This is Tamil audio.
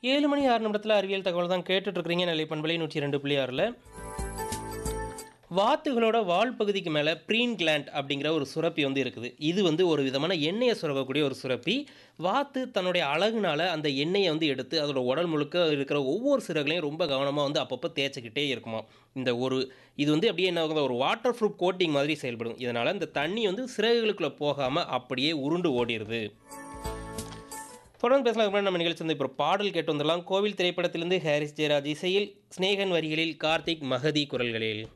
ஏழு மணி ஆறு நிமிடத்தில் அறிவியல் தகவல் தான் கேட்டுட்டு இருக்கிறீங்க நிலை பண்பலை நூற்றி ரெண்டு புள்ளி ஆறில் வாத்துகளோட வால் பகுதிக்கு மேலே ப்ரீன் கிளாண்ட் அப்படிங்கிற ஒரு சுரப்பி வந்து இருக்குது இது வந்து ஒரு விதமான எண்ணெயை சுரக்கக்கூடிய ஒரு சுரப்பி வாத்து தன்னுடைய அழகுனால அந்த எண்ணெயை வந்து எடுத்து அதோட உடல் முழுக்க இருக்கிற ஒவ்வொரு சிறகுலையும் ரொம்ப கவனமாக வந்து அப்பப்போ தேய்ச்சிக்கிட்டே இருக்குமா இந்த ஒரு இது வந்து அப்படியே என்ன ஆகுது ஒரு வாட்டர் ப்ரூஃப் கோட்டிங் மாதிரி செயல்படும் இதனால் இந்த தண்ணி வந்து சிறகுகளுக்குள்ளே போகாமல் அப்படியே உருண்டு ஓடிடுது தொடர்ந்து பேசலாம் அப்புறம் நம்ம நிகழ்ச்சி வந்து இப்போ பாடல் கேட்டு வந்துடலாம் கோவில் திரைப்படத்திலிருந்து ஹாரிஸ் ஜெயராஜ் இசையில் ஸ்நேகன் வரிகளில் கார்த்திக் மகதி குரல்களில்